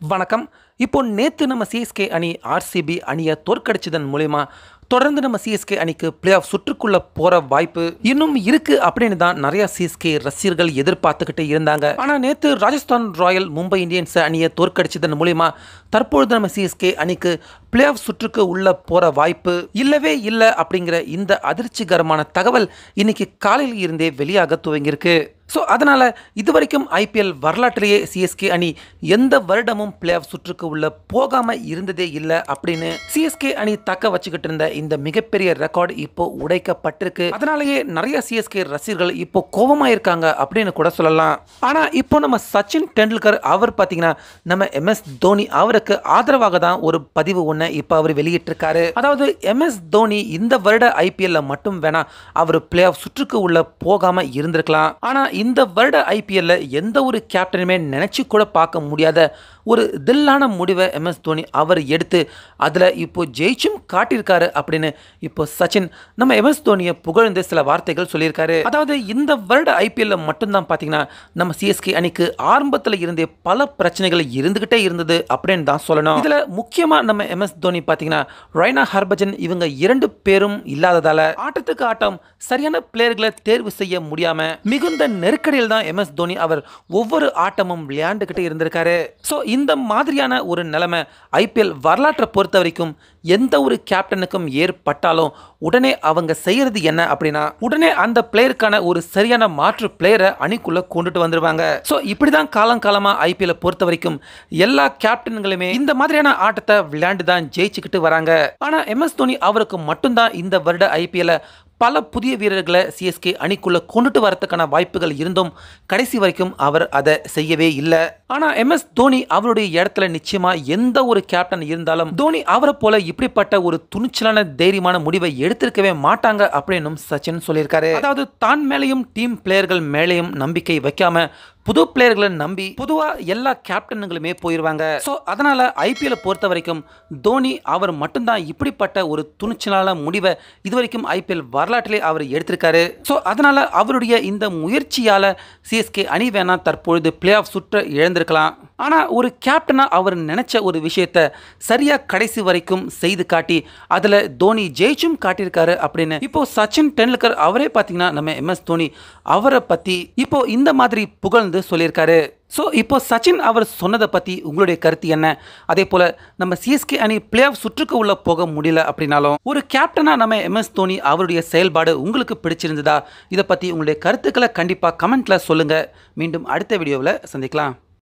வணக்கம் இப்போ நேத்து நம்ம சிஎஸ்கே அணி ஆர்சிபி அணியை தோற்கடிச்சதன் மூலயமா தொடர்ந்து நம்ம சிஎஸ்கே அணிக்கு பிளே ஆஃப் சுற்றுக்குள்ள போற வாய்ப்பு இன்னும் இருக்கு அப்படின்னு தான் நிறைய சிஎஸ்கே ரசிகர்கள் எதிர்பார்த்துக்கிட்டு இருந்தாங்க ஆனா நேத்து ராஜஸ்தான் ராயல் மும்பை இந்தியன்ஸ் அணியை தோற்கடிச்சதன் மூலயமா தற்பொழுது நம்ம சிஎஸ்கே அணிக்கு பிளே ஆஃப் சுற்றுக்கு உள்ள போற வாய்ப்பு இல்லவே இல்லை அப்படிங்கிற இந்த அதிர்ச்சிகரமான தகவல் இன்னைக்கு காலையில் இருந்தே வெளியாக துவங்கியிருக்கு ஸோ அதனால் இதுவரைக்கும் ஐபிஎல் வரலாற்றிலேயே சிஎஸ்கே அணி எந்த வருடமும் பிளே ஆஃப் சுற்றுக்கு உள்ள போகாமல் இருந்ததே இல்லை அப்படின்னு சிஎஸ்கே அணி தக்க வச்சுக்கிட்டு இருந்த இந்த மிகப்பெரிய ரெக்கார்டு இப்போ உடைக்கப்பட்டிருக்கு அதனாலேயே நிறைய சிஎஸ்கே ரசிகர்கள் இப்போ கோபமாக இருக்காங்க அப்படின்னு கூட சொல்லலாம் ஆனால் இப்போ நம்ம சச்சின் டெண்டுல்கர் அவர் பார்த்தீங்கன்னா நம்ம எம்எஸ் தோனி அவருக்கு ஆதரவாக தான் ஒரு பதிவு ஒன்று இப்போ அவர் வெளியிட்டிருக்காரு அதாவது எம்எஸ் தோனி இந்த வருட ஐபிஎல்ல மட்டும் வேணா அவர் பிளே ஆஃப் சுற்றுக்கு உள்ள போகாம இருந்திருக்கலாம் ஆனா இந்த வருட ஐபிஎல்ல எந்த ஒரு கேப்டனுமே நினைச்சு கூட பார்க்க முடியாத ஒரு தில்லான முடிவை எம்எஸ் தோனி அவர் எடுத்து அதில் இப்போ ஜெயிச்சும் காட்டியிருக்காரு அப்படின்னு இப்போ சச்சின் நம்ம எம்எஸ் தோனியை புகழ்ந்து சில வார்த்தைகள் சொல்லியிருக்காரு அதாவது இந்த வருட ஐபிஎல்ல மட்டும்தான் பார்த்தீங்கன்னா நம்ம சிஎஸ்கே அணிக்கு ஆரம்பத்தில் இருந்தே பல பிரச்சனைகள் இருந்துகிட்டே இருந்தது அப்படின்னு தான் சொல்லணும் இதில் முக்கியமாக நம்ம எம்எஸ் தோனி பார்த்தீங்கன்னா ரைனா ஹர்பஜன் இவங்க இரண்டு பேரும் இல்லாததால ஆட்டத்துக்கு ஆட்டம் சரியான பிளேயர்களை தேர்வு செய்ய முடியாம மிகுந்த நெருக்கடியில் தான் எம்எஸ் தோனி அவர் ஒவ்வொரு ஆட்டமும் விளையாண்டுக்கிட்டு இருந்திருக்காரு ஸோ இந்த மாதிரியான ஒரு நிலைமை ஐபிஎல் வரலாற்றை பொறுத்த வரைக்கும் எந்த ஒரு கேப்டனுக்கும் ஏற்பட்டாலும் உடனே அவங்க செய்யறது என்ன அப்படின்னா உடனே அந்த பிளேயருக்கான ஒரு சரியான மாற்று பிளேயரை அணிக்குள்ள கொண்டுட்டு வந்துருவாங்க ஸோ இப்படிதான் காலங்காலமா ஐபிஎல் பொறுத்த வரைக்கும் எல்லா கேப்டன்களுமே இந்த மாதிரியான ஆட்டத்தை விளையாண்டு தான் ஜெயிச்சுக்கிட்டு வராங்க ஆனா எம்எஸ் தோனி அவருக்கு மட்டும்தான் இந்த வருட ஐபிஎல்ல பல புதிய வீரர்களை சிஎஸ்கே அணிக்குள்ள கொண்டுட்டு வரதுக்கான வாய்ப்புகள் இருந்தும் கடைசி வரைக்கும் அவர் அதை செய்யவே இல்லை ஆனா எம்எஸ் தோனி அவருடைய இடத்துல நிச்சயமா எந்த ஒரு கேப்டன் இருந்தாலும் தோனி அவரை போல இப்படிப்பட்ட ஒரு துணிச்சலான தைரியமான முடிவை எடுத்திருக்கவே மாட்டாங்க அப்படின்னும் சச்சின் சொல்லியிருக்காரு அதாவது தான் மேலேயும் டீம் பிளேயர்கள் மேலேயும் நம்பிக்கை வைக்காம புது பிளேயர்களை நம்பி பொதுவா எல்லா கேப்டனுங்களுமே போயிருவாங்க ஸோ அதனால ஐபிஎல் பொறுத்த வரைக்கும் தோனி அவர் மட்டும்தான் இப்படிப்பட்ட ஒரு துணிச்சலான முடிவை இதுவரைக்கும் ஐபிஎல் வரலாற்றிலே அவர் எடுத்திருக்காரு ஸோ அதனால அவருடைய இந்த முயற்சியால சிஎஸ்கே அணி வேணா தற்பொழுது பிளே ஆஃப் சுற்ற இழந்திருக்கலாம் ஆனா ஒரு கேப்டனா அவர் நினைச்ச ஒரு விஷயத்த சரியா கடைசி வரைக்கும் செய்து காட்டி அதுல தோனி ஜெயிச்சும் காட்டியிருக்காரு அப்படின்னு இப்போ சச்சின் டெண்டுல்கர் அவரே பார்த்தீங்கன்னா நம்ம எம்எஸ் தோனி அவரை பத்தி இப்போ இந்த மாதிரி புகழ்ந்து சொல்லியிருக்காரு ஸோ இப்போ சச்சின் அவர் சொன்னதை பற்றி உங்களுடைய கருத்து என்ன அதே போல் நம்ம சிஎஸ்கே அணி பிளே ஆஃப் சுற்றுக்கு உள்ள போக முடியல அப்படின்னாலும் ஒரு கேப்டனாக நம்ம எம்எஸ் தோனி அவருடைய செயல்பாடு உங்களுக்கு பிடிச்சிருந்ததா இதை பற்றி உங்களுடைய கருத்துக்களை கண்டிப்பாக கமெண்ட்டில் சொல்லுங்கள் மீண்டும் அடுத்த வீடியோவில் சந்திக்கலாம்